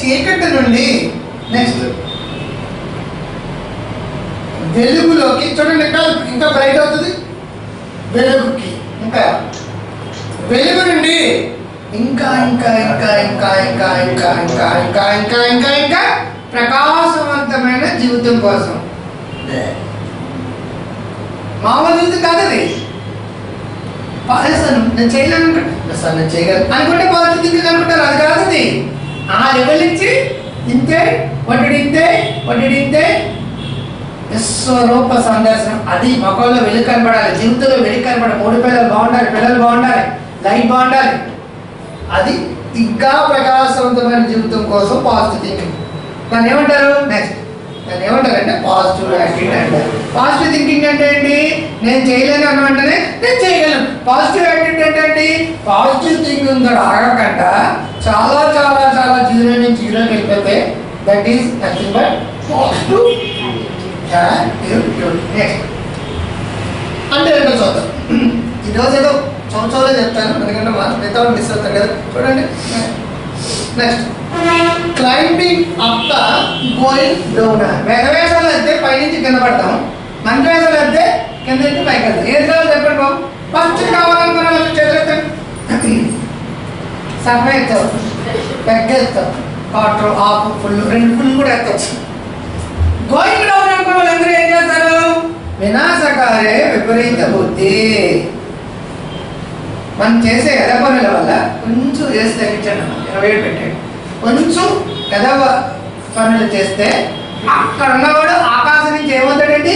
చీకటి నుండి నెక్స్ట్ వెలుగులోకి చూడండి ఇంకా ఇంకా బ్రైట్ అవుతుంది వెలుగుకి ఇంకా వెలుగు నుండి ఇంకా ఇంకా ఇంకా ఇంకా ఇంకా ఇంకా ఇంకా ఇంకా ఇంకా ఇంకా ఇంకా ప్రకాశవంతమైన జీవితం కోసం మామూలు జీవితం కాదు అది పారేస్తాను నేను చేయలేను అనుకుంటా సార్ నేను చేయగలను అనుకుంటే పాజిటివ్ థింకింగ్ అనుకుంటారు అది కాదు అది ఆ లెవెల్ నుంచి ఇంతే వడ్డీ ఇంతే వడ్డీ ఇంతే విశ్వరూప సందర్శనం అది మొక్కల్లో వెలుగు కనబడాలి జీవితంలో వెలుగు కనబడాలి మూడు పిల్లలు బాగుండాలి పిల్లలు బాగుండాలి లైఫ్ బాగుండాలి అది ఇంకా ప్రకాశవంతమైన జీవితం కోసం పాజిటివ్ థింకింగ్ దాన్ని ఏమంటారు నెక్స్ట్ దాన్ని ఏమంటారు అంటే పాజిటివ్ యాటిట్యూడ్ అంటారు పాజిటివ్ థింకింగ్ అంటే ఏంటి నేను చేయలేను అన్న వెంటనే నేను చేయగలను పాజిటివ్ యాటిట్యూడ్ అంటే ఏంటి పాజిటివ్ థింకింగ్ కూడా ఆగకుండా చాలా చాలా చాలా జీరో నుంచి జీరోకి వెళ్ళిపోతే that is nothing but positive attitude next అంటే ఏంటో చూద్దాం ఈరోజు ఏదో సంవత్సరాలే చెప్తాను ఎందుకంటే మా మిగతా వాళ్ళు మిస్ అవుతారు కదా చూడండి next climbing up the going down వేసవేషాలు అయితే పైనుంచి కింద పడతాం మంచి వేషాలు అయితే కింద నుంచి పైకి వెళ్తాం ఏది కావాలి చెప్పండి బాబు ఫస్ట్ కావాలనుకున్న వాళ్ళు చేతులెత్తండి సగం ఎత్తావు పెద్ద ఎత్తావు కాటర్ ఆకు ఫుల్ రెండు ఫుల్ కూడా ఎత్తచ్చు గోయింగ్ డౌన్ అనుకున్న వాళ్ళు అందరూ ఏం చేస్తారు వినాశకారే విపరీత బుద్ధి మనం చేసే ఎద పనుల వల్ల కొంచెం చేసి తగ్గించండి అన్న. ఇరవై ఏడు పెట్టాడు కొంచెం ఎదవ పనులు చేస్తే అక్కడ ఉన్నవాడు ఆకాశం నుంచి ఏమవుతాడండి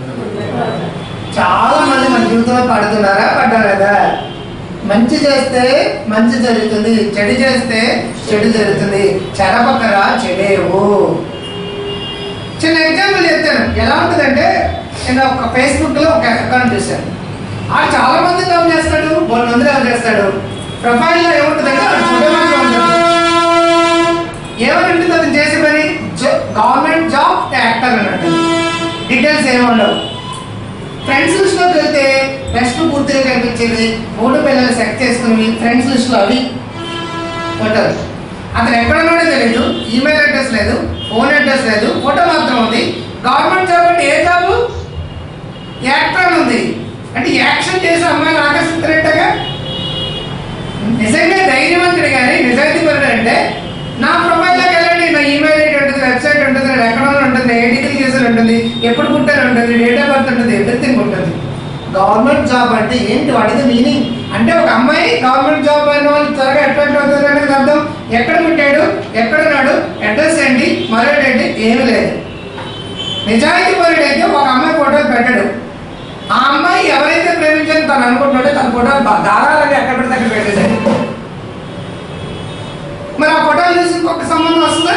చాలా మంది మన జీవితంలో పడుతున్నారా పడ్డారు కదా మంచి చేస్తే మంచి జరుగుతుంది చెడు చేస్తే చెడు జరుగుతుంది చెడపక్కరా చెడేవు చిన్న ఎగ్జాంపుల్ చెప్తాను ఎలా ఉంటుందంటే నేను ఒక ఫేస్బుక్ లో ఒక అకౌంట్ చూశాను ఆ చాలా మంది లవ్ చేస్తాడు వాళ్ళ మంది లవ్ చేస్తాడు ప్రొఫైల్ లో ఏముంటుందంటే వాడు ఫోటో ఉంటుంది ఏమని ఉంటుంది అతను చేసే పని గవర్నమెంట్ జాబ్ యాక్టర్ అన్నట్టు డీటెయిల్స్ ఏమి ఉండవు ఫ్రెండ్స్ లిస్ట్ లోకి వెళ్తే బెస్ట్ పూర్తిగా కనిపించేది మూడు పిల్లలు సెట్ చేసుకుని ఫ్రెండ్స్ లిస్ట్ లో అవి ఫోటోలు అతను ఎక్కడ ఉన్నాడో తెలియదు ఈమెయిల్ అడ్రస్ లేదు ఫోన్ అడ్రస్ లేదు ఫోటో మాత్రం ఉంది గవర్నమెంట్ జాబ్ అంటే ఏ జాబ్ యాక్టర్ అని ఉంది అంటే యాక్షన్ చేసే అమ్మాయిని ఆకర్షిస్తున్నట్టుగా నిజంగా ధైర్యవంతుడు కానీ నిజాయితీ పరుడు అంటే నా ప్రొఫైల్లోకి వెళ్ళండి నా ఈమెయిల్ ఐడి ఉంటుంది వెబ్సైట్ ఉంటుంది నా అకౌంట్ ఉంటుంది ఏ డిగ్రీ చేసి ఉంటుంది ఎప్పుడు పుట్టారు ఉంటుంది డేట్ ఆఫ్ బర్త్ ఉంటుంది ఎవ్రీథింగ్ ఉంటుంది గవర్నమెంట్ జాబ్ అంటే ఏంటి వాటిది మీనింగ్ అంటే ఒక అమ్మాయి గవర్నమెంట్ జాబ్ అయిన వాళ్ళు త్వరగా అట్రాక్ట్ అవుతుంది అనేది అర్థం ఎక్కడ పుట్టాడు ఎక్కడున్నాడు అడ్రస్ ఏంటి మరొకటి ఏంటి ఏమి లేదు నిజాయితీ పరుడైతే ఒక అమ్మాయి ఫోటోలు పెట్టడు ఆ అమ్మాయి ఎవరైతే ప్రేమించాలని తను అనుకుంటున్నాడో తన ఫోటోలు బా- ధారాళంగా ఎక్కడ పెడితే అక్కడ పెట్టేశాడు మరి ఆ ఫోటోలు చూసి ఇంకొక సంబంధం వస్తుందా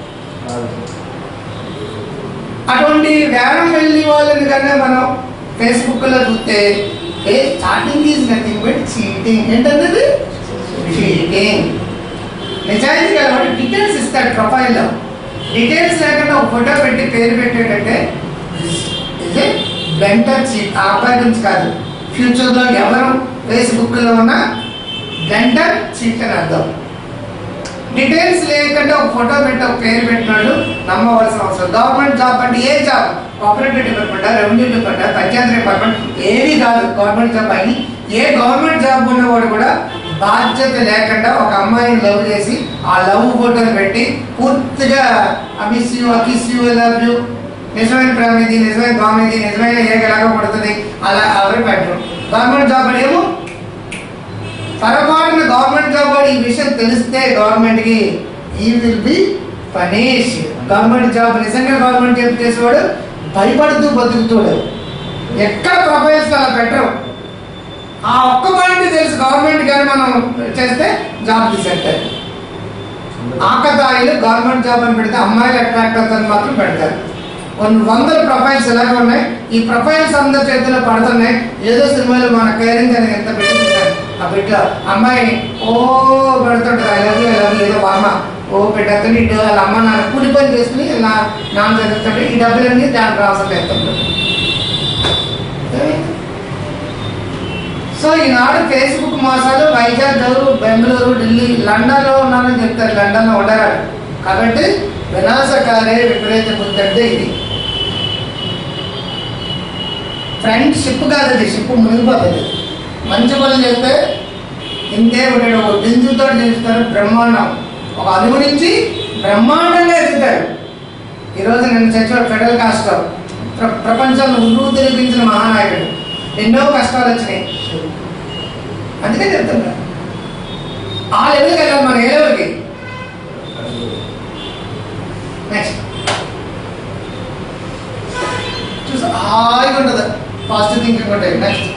అటువంటి వేరం వెళ్ళి వాళ్ళని కన్నా మనం ఫేస్బుక్ లో చూస్తే a chatting is nothing but cheating ఏంటన్నది చీటింగ్ నిజాయితీ కాబట్టి డీటెయిల్స్ ఇస్తాడు ప్రొఫైల్లో డీటెయిల్స్ లేకుండా ఒక ఫోటో పెట్టి పేరు పెట్టేటంటే ఇది బ్లెంటర్ చీట్ ఆ అబ్బాయి గురించి కాదు ఫ్యూచర్లో ఎవరు ఫేస్బుక్లో ఉన్న బ్లెంటర్ చీట్ అని అర్థం డీటెయిల్స్ లేకుండా ఒక ఫోటో పెట్టి ఒక పేరు పెట్టినాడు నమ్మవలసిన అవసరం గవర్నమెంట్ జాబ్ అంటే a job cooperative department revenue department panchayati department ఏది కాదు గవర్నమెంట్ జాబ్ అని ఏ గవర్నమెంట్ జాబ్ ఉన్నవాడు కూడా బాధ్యత లేకుండా ఒక అమ్మాయిని లవ్ చేసి ఆ లవ్ ఫోటోలు పెట్టి పూర్తిగా I miss you I kiss you love you నిజమైన ప్రేమ ఇది నిజమైన భావం ఇది నిజమైన ఏ ఎలాగో పడుతుంది అలా ఎవరు పెట్టరు గవర్నమెంట్ జాబ్ అంటే ఏమో పొరపాటున గవర్నమెంట్ జాబ్ వాడు ఈ విషయం తెలిస్తే గవర్నమెంట్ కి he will be punish government job నిజంగా గవర్నమెంట్ జాబ్ చేసేవాడు భయపడుతూ బతుకుతాడు ఎక్కడ ప్రొఫైల్స్ అలా పెట్టరు ఆ ఒక్క పాయింట్ తెలుసు గవర్నమెంట్ కానీ మనం చేస్తే జాబ్ తీసేస్తారు ఆకతాయిలు గవర్నమెంట్ జాబ్ అని పెడితే అమ్మాయిలు అట్రాక్ట్ అవుతారని మాత్రం పెడతారు కొన్ని వందల ప్రొఫైల్స్ ఎలాగ ఉన్నాయి ఈ ప్రొఫైల్స్ అందరి చేతిలో పడుతున్నాయి ఏదో సినిమాలో మన కేరింగ్ అని ఎంత పెట్టించారు ఆ బిడ్డ అమ్మాయి ఓ పెడుతుంటారు I love you I love ఏదో వర్మ ఓ పెట్టేస్తుంది ఇటు వాళ్ళ అమ్మ నాన్న కూలి పని చేసుకుని నా నాన్న చదువుతాడు ఈ డబ్బులన్నీ దానికి అవసరం పెడుతుంటారు సో ఈనాడు ఫేస్బుక్ మోసాలు వైజాగ్ బెంగళూరు ఢిల్లీ లండన్లో ఉన్నానని చెప్తారు లండన్లో ఉండరాడు కాబట్టి వినాశకాలే విపరీత బుద్ధి అంటే ఇది ఫ్రెండ్షిప్ కాదు అది షిప్ మునిగిపోతుంది మంచి పనులు చేస్తే ఇంతే ఉంటాడు ఒక బిందుతో చేస్తారు బ్రహ్మాండం ఒక అదుగు నుంచి బ్రహ్మాండంగా ఎదుగుతాడు ఈరోజు నేను చర్చలో ఫెడరల్ కాస్ట్ ప్ర ప్రపంచంలో ఉరువు తెలిపించిన మహానాయకుడు ఎన్నో కష్టాలు వచ్చినాయి అందుకే చెప్తున్నా ఆ లెవెల్కి వెళ్ళాలి మన ఏ లెవెల్కి నెక్స్ట్ చూసా హాయిగా ఉంటుంది పాజిటివ్ థింకింగ్ ఉంటాయి నెక్స్ట్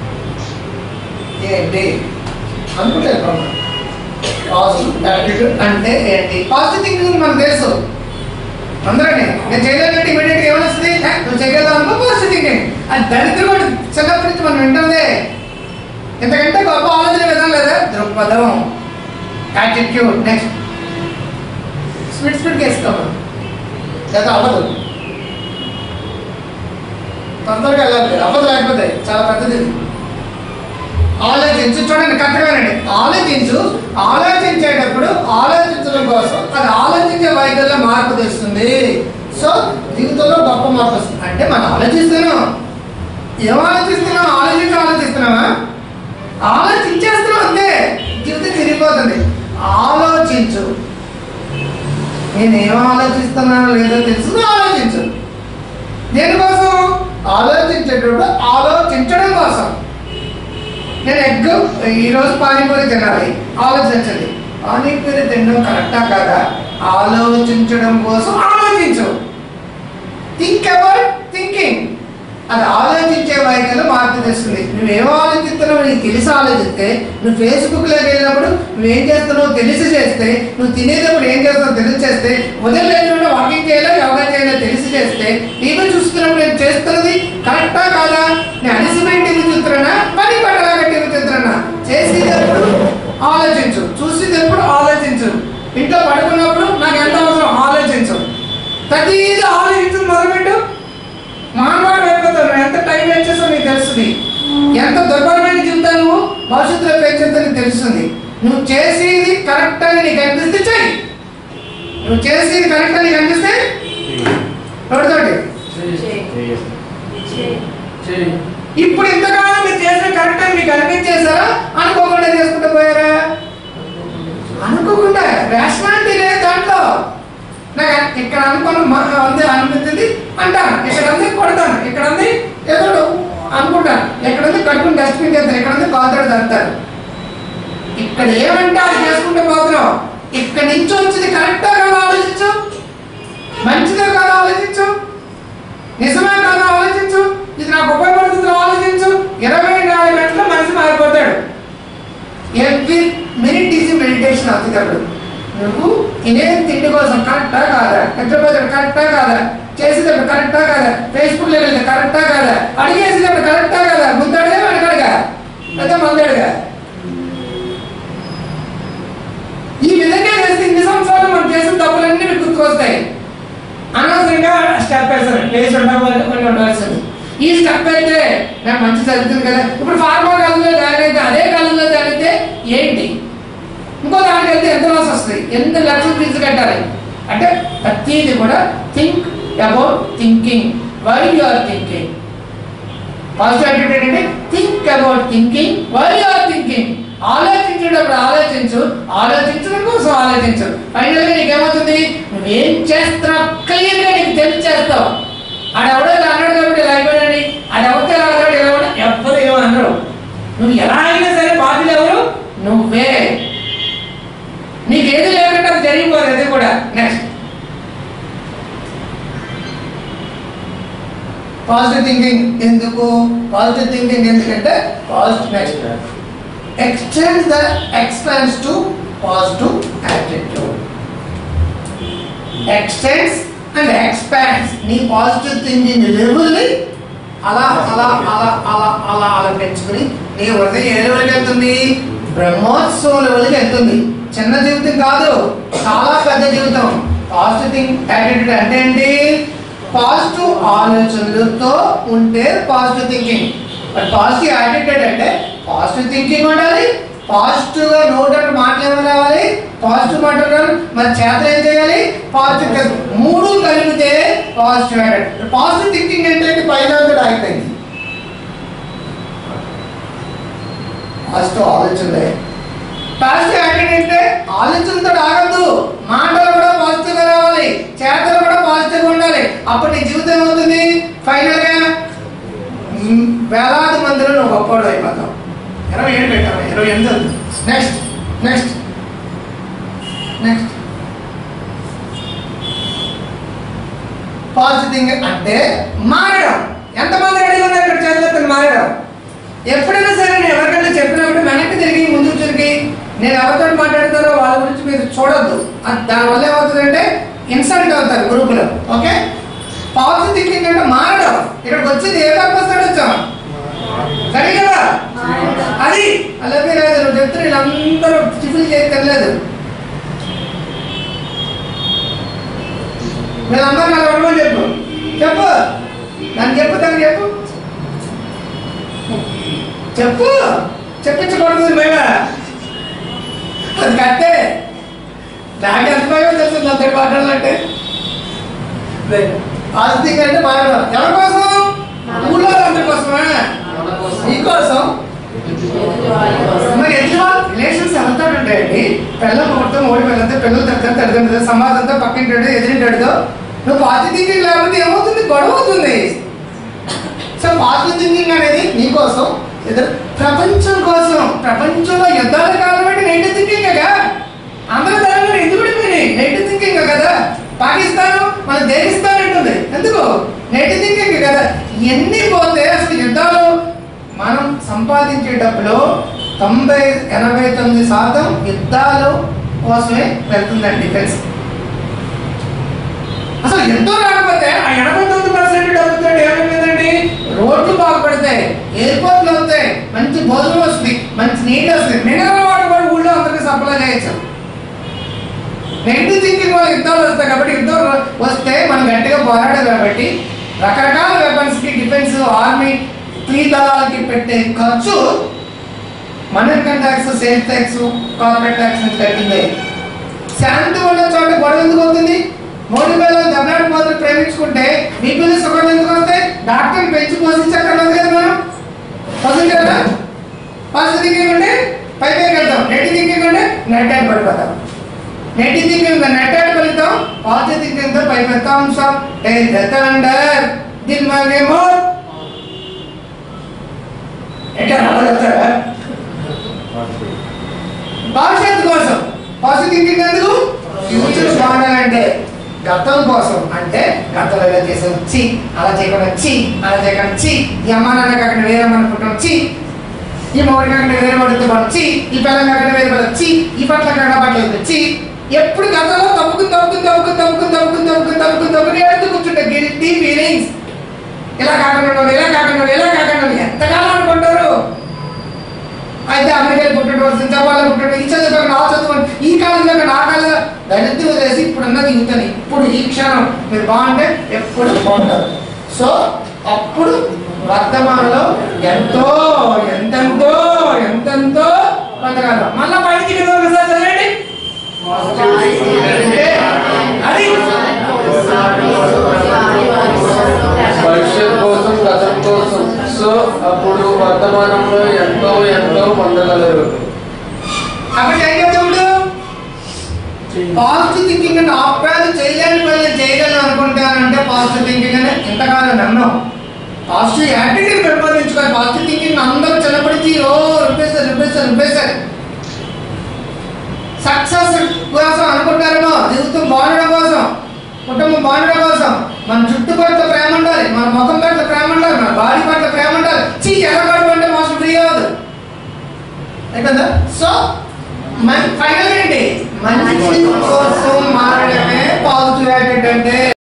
ఏంటి అనుకుంటే పాజిటివ్ యాటిట్యూడ్ అంటే ఏంటి పాజిటివ్ థింకింగ్ మనకు తెలుసు అందరండి నేను చేయలేదంటే ఇమీడియట్గా ఏమొస్తుంది "హే, నువ్వు చేయగలవు అనుకో పాజిటివ్ థింకింగ్ అది దరిద్రం చిన్నప్పటి నుంచి మనం వింటుందే ఇంతకంటే గొప్ప ఆలోచన విధానం లేదా దృక్పథం యాటిట్యూడ్ నెక్స్ట్ స్పీడ్ స్పీడ్ వేసుకోవాలి లేదా అవ్వదు తొందరగా వెళ్ళాలి అవ్వదు లేకపోతే చాలా పెద్దది ఇది. ఆలోచించు చూడండి కరెక్ట్గానండి ఆలోచించు ఆలోచించేటప్పుడు ఆలోచించడం కోసం అది ఆలోచించే వైద్యంలో మార్పు తెస్తుంది సో జీవితంలో గొప్ప మార్పు వస్తుంది అంటే మనం ఆలోచిస్తున్నాం ఏం ఆలోచిస్తున్నాం ఆలోచించి ఆలోచిస్తున్నామా ఆలోచించేస్తున్నాం అంతే జీవితం తిరిగిపోతుంది ఆలోచించు నేను ఏం ఆలోచిస్తున్నానో లేదో తెలుసు ఆలోచించు దేనికోసం ఆలోచించేటప్పుడు ఆలోచించడం కోసం నేను ఎగ్ ఈరోజు పానీపూరి తినాలి ఆలోచించండి పానీపూరి తినడం కరెక్టా కాదా ఆలోచించడం కోసం ఆలోచించు థింక్ అబౌట్ థింకింగ్ అది ఆలోచించే వైఖరిలో మార్పు తెస్తుంది నువ్వేం ఆలోచిస్తున్నావు నీకు తెలిసి ఆలోచిస్తే నువ్వు ఫేస్బుక్లోకి వెళ్ళినప్పుడు నువ్వేం చేస్తున్నావు తెలిసి చేస్తే నువ్వు తినేటప్పుడు ఏం చేస్తావు తెలిసి చేస్తే ఉదయం లేకుండా వాకింగ్ చేయాలో యోగా చేయాలో తెలిసి చేస్తే టీవీ చూస్తున్నప్పుడు నేను చేస్తున్నది కరెక్టా కాదా నేను అలిసిపోయి టీవీ చూస్తున్నానా పని పడలాగా టీవీ చూస్తున్నానా చేసేటప్పుడు ఆలోచించు చూసేటప్పుడు ఆలోచించు ఇంట్లో పడుకున్నప్పుడు నాకు ఎంత అవసరం ఆలోచించు ప్రతిదీ ఆలోచించు మొదలుపెట్టు మానవాడు అయిపోతావు ఎంత టైం వేస్ట్ చేస్తావు నీకు తెలుస్తుంది ఎంత దుర్భరమైన జీవితాలు నువ్వు భవిష్యత్తులో పెంచుతో నీకు తెలుస్తుంది నువ్వు చేసేది కరెక్ట్ అని నీకు అనిపిస్తే చెయ్యి నువ్వు చేసేది కరెక్ట్ అని నీకు అనిపిస్తే ఎవరితోటి ఇప్పుడు ఇంతకాలం మీరు చేసిన కరెక్ట్ అని మీకు అనిపించేసారా అనుకోకుండా చేసుకుంటూ పోయారా అనుకోకుండా రేషనాలిటీ లేదు దాంట్లో నాకు ఇక్కడ అనుకున్న మ- ఉంది అనిపించింది అంటాను ఇక్కడ ఉంది కొడతాను ఇక్కడ ఉంది ఏదో అనుకుంటాను ఎక్కడ ఉంది కట్టుకుని డస్ట్బిన్ చేస్తాను ఇక్కడ ఉంది కాతాడు తడతాను ఇక్కడ ఏమంటే అది చేసుకుంటూ పోతున్నాం ఇక్కడ నుంచి వచ్చింది కరెక్టా కదా ఆలోచించు మంచిదే కదా ఆలోచించు నిజమే కదా ఆలోచించు ఇది నాకు ఉపయోగపడుతుంది ఆలోచించు ఇరవై నాలుగు గంటలు మనిషి మారిపోతాడు ఎవ్రీ మినిట్ ఈజ్ మెడిటేషన్ అవుతుంది అప్పుడు నువ్వు తినే తిండి కోసం కరెక్టా కాదా నిద్రపోతాడు కరెక్టా కాదా చేసేటప్పుడు కరెక్టా కాదా ఫేస్బుక్ లో వెళ్తే కరెక్టా కాదా అడిగేసేటప్పుడు కరెక్టా కాదా ముందు అడిగా వెనకడుగా లేదా ముందడుగా ఈ విధంగా చేస్తే ఇన్ని సంవత్సరాలు మనం చేసిన తప్పులన్నీ మీకు గుర్తుకొస్తాయి అనవసరంగా స్టెప్ వేస్తారు లేచి ఉండవలసి ఉండవలసింది ఈ స్టెప్ అయితే నాకు మంచి చదువుతుంది కదా ఇప్పుడు ఫార్మా కాలంలో జాయిన్ అయితే అదే కాలంలో జాయిన్ అయితే ఏంటి ఇంకో దానికి వెళ్తే ఎంత లాస్ వస్తుంది ఎంత లక్షలు ఫీజు కట్టాలి అంటే ప్రతిది కూడా think about thinking why you are thinking positive attitude అంటే think about thinking why you are thinking ఆలోచించేటప్పుడు ఆలోచించు ఆలోచించడం కోసం ఆలోచించు ఫైనల్ గా నీకేమవుతుంది నువ్వేం చేస్తున్నావు క్లియర్ గా నీకు తెలిసి చేస్తావు ఆడెవడో ఇలా అన్నాడు కాబట్టి ఇలా అయిపోయాడని అది ఎవరితో ఇలా అన్నాడు ఇలా అన్నాడు ఎవ్వరు ఏమన్నారు నువ్వు ఎలా అయినా సరే బాధ్యులు ఎవరు నువ్వే నీకేది లేకుండా అది జరిగిపోదు అది కూడా నెక్స్ట్ పాజిటివ్ థింకింగ్ ఎందుకు పాజిటివ్ థింకింగ్ ఎందుకంటే positive next extend the expands to positive attitude extends and expands నీ పాజిటివ్ థింకింగ్ లెవెల్ని అలా అలా అలా అలా అలా అలా పెంచుకుని నీ హృదయం ఏ లెవెల్కి వెళ్తుంది బ్రహ్మోత్సవం లెవెల్కి వెళ్తుంది చిన్న జీవితం కాదు చాలా పెద్ద జీవితం పాజిటివ్ థింక్ యాటిట్యూడ్ అంటే ఏంటి పాజిటివ్ ఆలోచనలతో ఉంటే positive thinking but positive attitude అంటే పాజిటివ్ థింకింగ్ ఉండాలి పాజిటివ్ గా నోట్ అంటే మాటలు ఏమైనా రావాలి పాజిటివ్ మాటలు రావాలి మరి చేతలు ఏం చేయాలి పాజిటివ్ మూడు కలిపితే పాజిటివ్ యాటిట్యూడ్ పాజిటివ్ థింకింగ్ ఏంటంటే పైన ఆగిపోయింది పాజిటివ్ ఆలోచనలే పాజిటివ్ యాటిట్యూడ్ అంటే ఆలోచనతో ఆగద్దు మాటలు కూడా పాజిటివ్ గా రావాలి చేతలు కూడా పాజిటివ్ గా ఉండాలి అప్పుడు నీ జీవితం ఏమవుతుంది ఫైనల్ గా మ్, వేలాది మందిలో నువ్వు గొప్పవాడు అయిపోతావు ఇరవై ఏడు పెట్టావు ఇరవై ఎనిమిది నెక్స్ట్ నెక్స్ట్ నెక్స్ట్ పాజిటివ్ అంటే మారడం ఎంతమంది రెడీ ఉన్నారు ఇక్కడ చేతులెత్తండి మారడం ఎప్పుడైనా సరే నేను ఎవరికైనా చెప్పినప్పుడు వెనక్కి తిరిగి ముందుకు తిరిగి నేను ఎవరితో మాట్లాడతారో వాళ్ళ గురించి మీరు చూడొద్దు అది దానివల్ల ఏమవుతుందంటే ఇన్సల్ట్ అవుతారు గ్రూపులో ఓకే పాజిటివ్ థింకింగ్ అంటే మారడం ఇక్కడికి వచ్చింది ఏ పర్పస్ వచ్చాం సరే కదా అది అలాగే లేదు నువ్వు చెప్తే వీళ్ళందరూ టిఫిన్ చేసి తెలియదు వీళ్ళందరూ నాకు ఉండమని చెప్పు చెప్పు నన్ను చెప్పు దాన్ని చెప్పు చెప్పు చెప్పించకూడదు మేమ అది కట్టే నాకు ఎంత భయం తెలుసు నా దగ్గర మాట్లాడాలంటే పాజిటివ్ అంటే మాట్లాడడం ఎవరి కోసం ఊళ్ళో అందరి కోసమా నీకోసం మరి ఎట్లా రిలేషన్స్ ఎవరితో ఉంటాయండి పిల్లలు మొత్తం ఓడి పిల్లలతో పిల్లలు తగ్గ తల్లిదండ్రులు సమాజంతో పక్కింటాడు ఎదిరింటాడుతో నువ్వు పాజిటివ్ థింకింగ్ లేకపోతే ఏమవుతుంది గొడవ అవుతుంది సో పాజిటివ్ థింకింగ్ అనేది నీకోసం ఇద్దరు ప్రపంచం కోసం ప్రపంచంలో యుద్ధాలు కావాలంటే నెగిటివ్ థింకింగ్ కదా అందరూ తెలంగాణ ఎందుకు పడిపోయినాయి నెగిటివ్ థింకింగ్ కదా పాకిస్తాన్ మన దేశిస్తాన్ ఉంటుంది ఎందుకు నెగిటివ్ థింకింగ్ కదా ఎన్ని పోతే అసలు యుద్ధాలు మనం సంపాదించే డబ్బులో తొంభై ఎనభై తొమ్మిది శాతం యుద్ధాలు కోసమే వెళ్తుందండి డిఫెన్స్ అసలు ఎంతో రాకపోతే ఆ ఎనభై తొమ్మిది పర్సెంట్ డబ్బుతో ఏమైందండి రోడ్లు బాగుపడతాయి ఎయిర్పోర్ట్లు వస్తాయి మంచి భోజనం వస్తుంది మంచి నీళ్ళు వస్తుంది మినరల్ వాటర్ కూడా ఊళ్ళో అందరికీ సప్లై చేయొచ్చు నెగిటివ్ థింకింగ్ వల్ల యుద్ధాలు వస్తాయి కాబట్టి యుద్ధం వస్తే మనం గట్టిగా పోరాడాలి కాబట్టి రకరకాల వెపన్స్ కి డిఫెన్స్ ఆర్మీ త్రీ దళాలకి పెట్టే ఖర్చు మన income tax sales tax corporate tax నుంచి కట్టింది శాంతి ఉన్న చోట గొడవ ఎందుకు అవుతుంది మోడీ పిల్లలు దమ్నాడు పోతులు ప్రేమించుకుంటే మీ పిల్లలు సుఖం ఎందుకు వస్తాయి డాక్టర్ పెంచి పోషించక్కర్లేదు కదా మనం పోషించారా పాజిటివ్ థింకింగ్ అంటే పై పైకి వెళ్తాం నెగిటివ్ థింకింగ్ అంటే నెట్ అని పడిపోతాం నెగిటివ్ థింకింగ్ నెట్ అని వెళ్తాం పాజిటివ్ థింకింగ్ తో పైకి వెళ్తాం సార్ థండర్ దిల్ మాగే మోర్ ఎట్లా నడవగలుగుతారా భవిష్యత్తు కోసం పాజిటివ్ థింకింగ్ ఎందుకు ఫ్యూచర్ బాగుండాలంటే గతం కోసం అంటే గతంలో ఇలా చేసాం చి అలా చేయకుండా చి అలా చేయకుండా చి ఈ అమ్మ నాన్న కాకుండా వేరే అమ్మని పుట్టడం చి ఈ మొగడి కాకుండా వేరే వాడితో మనం చి ఈ పిల్లలు కాకుండా వేరే వాళ్ళు చి ఈ పట్ల కాకుండా పట్ల చి ఎప్పుడు గతంలో తప్పుకుని తప్పుకుని తప్పుకుని తప్పుకుని తప్పుకుని తప్పుకుని తప్పుకుని తప్పుకుని ఎడుతూ కూర్చుంటే గిల్టీ ఫీలింగ్స్ ఇలా కాకుండా ఉండాలి, ఇలా కాకుండా ఉండాలి, ఇలా కాకుండా ఉండాలి. ఎంతకాలం అనుకుంటారు అయితే అమెరికాలో పుట్టడం సింగాపూర్లో పుట్టడం ఈ చదువుకోండి ఆ చదువుకోండి ఈ కాలంలో కాదు, ఆ కాలంలో దళితులు వదిలేసి ఇప్పుడు ఉన్నది యూతని ఇప్పుడు ఈ క్షణం మీరు బాగుంటే ఎప్పుడు బాగుంటారు సో అప్పుడు వర్తమానంలో ఎంతో ఎంతెంతో ఎంతెంతో పొందగలరు మళ్ళా పైకి కింద ఒకసారి చదవండి అది భవిష్యత్ కోసం గతం కోసం సో అప్పుడు వర్తమానంలో ఎంతో ఎంతో పొందగలరు అప్పుడు ఏం చెప్తాడు పాజిటివ్ థింకింగ్ అంటే ఆప్యాలు చేయలేని పని నేను చేయగలను అనుకుంటానంటే పాజిటివ్ థింకింగ్ అని ఇంతకాలం నన్ను పాజిటివ్ యాటిట్యూడ్ పెంపొందించుకోవాలి పాజిటివ్ థింకింగ్ అందరూ చిన్నప్పటికి ఓ రిపేసారు రిపేసారు రిపేసారు సక్సెస్ కోసం అనుకుంటారేమో జీవితం బాగుండడం కోసం కుటుంబం బాగుండడం కోసం మన చుట్టూ పట్ల ప్రేమ ఉండాలి మన ముఖం పట్ల ప్రేమ ఉండాలి మన బాడీ పట్ల ప్రేమ ఉండాలి చీ ఎలాగడం అంటే మోసం ఫ్రీ అవ్వదు అయిపోయిందా సో మన ఫైనల్ ఏంటి మంచి కోసం మారడమే పాజిటివ్ యాటిట్యూడ్ అంటే